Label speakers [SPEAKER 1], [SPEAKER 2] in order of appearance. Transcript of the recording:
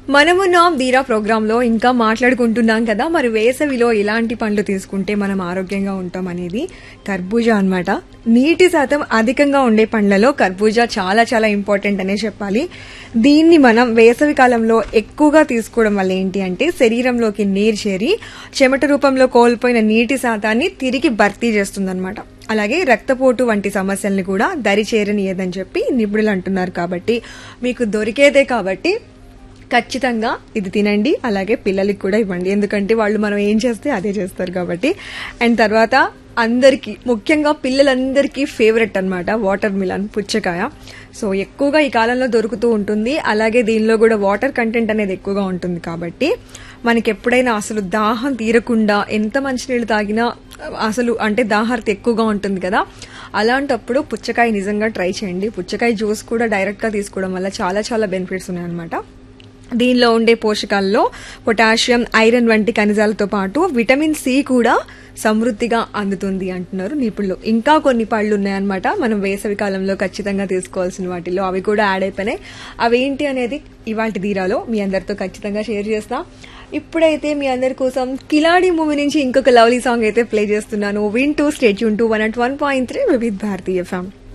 [SPEAKER 1] మనమున్నాం దీరా ప్రోగ్రాంలో ఇంకా మాట్లాడుకుంటున్నాం కదా మరి వేసవిలో ఇలాంటి పండ్లు తీసుకుంటే మనం ఆరోగ్యంగా ఉంటాం అనేది కర్బూజా అన్నమాట నీటి శాతం అధికంగా ఉండే పండ్లలో కర్బూజా చాలా చాలా ఇంపార్టెంట్ అనే చెప్పాలి దీన్ని మనం వేసవి కాలంలో ఎక్కువగా తీసుకోవడం వల్ల ఏంటి అంటే శరీరంలోకి నీరు చేరి చెమట రూపంలో కోల్పోయిన నీటి శాతాన్ని తిరిగి భర్తీ చేస్తుందన్నమాట అలాగే రక్తపోటు వంటి సమస్యల్ని కూడా దరి చేరనియదని చెప్పి నిపుణులు అంటున్నారు కాబట్టి మీకు దొరికేదే కాబట్టి ఖచ్చితంగా ఇది తినండి అలాగే పిల్లలకి కూడా ఇవ్వండి ఎందుకంటే వాళ్ళు మనం ఏం చేస్తే అదే చేస్తారు కాబట్టి అండ్ తర్వాత అందరికీ ముఖ్యంగా పిల్లలందరికీ ఫేవరెట్ అన్నమాట వాటర్ మిలన్ పుచ్చకాయ సో ఎక్కువగా ఈ కాలంలో దొరుకుతూ ఉంటుంది అలాగే దీనిలో కూడా వాటర్ కంటెంట్ అనేది ఎక్కువగా ఉంటుంది కాబట్టి మనకి ఎప్పుడైనా అసలు దాహం తీరకుండా ఎంత మంచినీళ్ళు తాగినా అసలు అంటే దాహార్తి ఎక్కువగా ఉంటుంది కదా అలాంటప్పుడు పుచ్చకాయ నిజంగా ట్రై చేయండి పుచ్చకాయ జ్యూస్ కూడా డైరెక్ట్గా తీసుకోవడం వల్ల చాలా చాలా బెనిఫిట్స్ ఉన్నాయన్నమాట దీనిలో ఉండే పోషకాల్లో పొటాషియం ఐరన్ వంటి ఖనిజాలతో పాటు విటమిన్ సి కూడా సమృద్ధిగా అందుతుంది అంటున్నారు నిపుణులు ఇంకా కొన్ని పళ్ళు ఉన్నాయన్నమాట మనం వేసవి కాలంలో ఖచ్చితంగా తీసుకోవాల్సిన వాటిల్లో అవి కూడా యాడ్ అయిపోయినాయి అవేంటి అనేది ఇవాటి తీరాలో మీ అందరితో ఖచ్చితంగా షేర్ చేస్తా ఇప్పుడైతే మీ అందరి కోసం కిలాడి మూవీ నుంచి ఇంకొక లవ్లీ సాంగ్ అయితే ప్లే చేస్తున్నాను విన్ టూ స్టేట్ యూన్ to one at one point three Vividh భారతీయ ఫ్యామ్